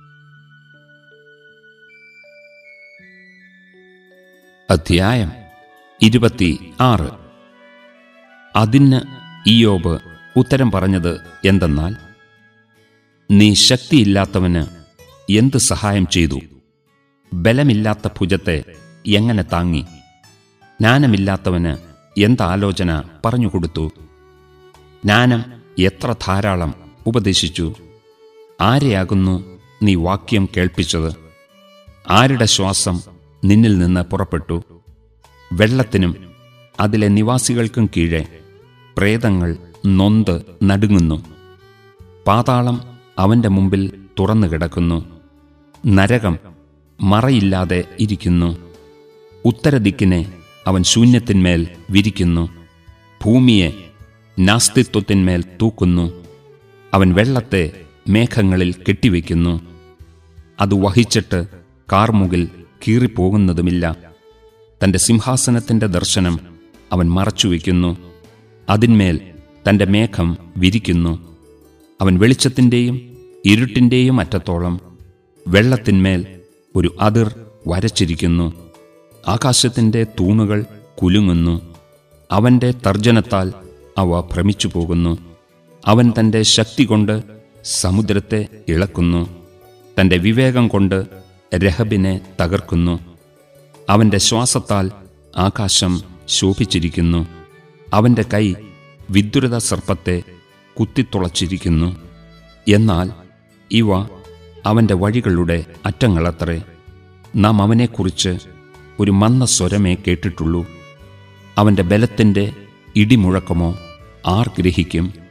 അധ്യായം ഇരുപത്തി ആറ് അതിന് ഇയോബ് ഉത്തരം പറഞ്ഞത് എന്തെന്നാൽ നീ ശക്തിയില്ലാത്തവന് എന്ത് സഹായം ചെയ്തു ബലമില്ലാത്ത ഭുജത്തെ എങ്ങനെ താങ്ങി ജ്ഞാനമില്ലാത്തവന് എന്താലോചന പറഞ്ഞുകൊടുത്തു ജ്ഞാനം എത്ര ധാരാളം ഉപദേശിച്ചു ആരെയാകുന്നു നീ വാക്യം കേൾപ്പിച്ചത് ആരുടെ ശ്വാസം നിന്നിൽ നിന്ന് പുറപ്പെട്ടു വെള്ളത്തിനും അതിലെ നിവാസികൾക്കും കീഴെ പ്രേതങ്ങൾ നൊന്ത് നടുങ്ങുന്നു പാതാളം അവന്റെ മുമ്പിൽ തുറന്നു കിടക്കുന്നു നരകം മറയില്ലാതെ ഇരിക്കുന്നു ഉത്തരദിക്കിനെ അവൻ ശൂന്യത്തിന്മേൽ വിരിക്കുന്നു ഭൂമിയെ നാസ്തിത്വത്തിന്മേൽ തൂക്കുന്നു അവൻ വെള്ളത്തെ മേഘങ്ങളിൽ കെട്ടിവെക്കുന്നു അത് വഹിച്ചിട്ട് കാർമുകിൽ കീറിപ്പോകുന്നതുമില്ല തന്റെ സിംഹാസനത്തിന്റെ ദർശനം അവൻ മറച്ചുവെക്കുന്നു അതിന്മേൽ തന്റെ മേഘം വിരിക്കുന്നു അവൻ വെളിച്ചത്തിന്റെയും ഇരുട്ടിന്റെയും അറ്റത്തോളം വെള്ളത്തിന്മേൽ ഒരു അതിർ വരച്ചിരിക്കുന്നു ആകാശത്തിന്റെ തൂണുകൾ കുലുങ്ങുന്നു അവന്റെ തർജനത്താൽ അവ ഭ്രമിച്ചു പോകുന്നു അവൻ തന്റെ ശക്തി കൊണ്ട് സമുദ്രത്തെ ഇളക്കുന്നു തന്റെ വിവേകം കൊണ്ട് രഹബിനെ തകർക്കുന്നു അവന്റെ ശ്വാസത്താൽ ആകാശം ശോഭിച്ചിരിക്കുന്നു അവന്റെ കൈ വിദുരത സർപ്പത്തെ കുത്തിത്തുളച്ചിരിക്കുന്നു എന്നാൽ ഇവ അവന്റെ വഴികളുടെ അറ്റങ്ങളത്രേ നാം അവനെക്കുറിച്ച് ഒരു മന്ന സ്വരമേ കേട്ടിട്ടുള്ളൂ അവന്റെ ബലത്തിന്റെ ഇടിമുഴക്കമോ ആർ ഗ്രഹിക്കും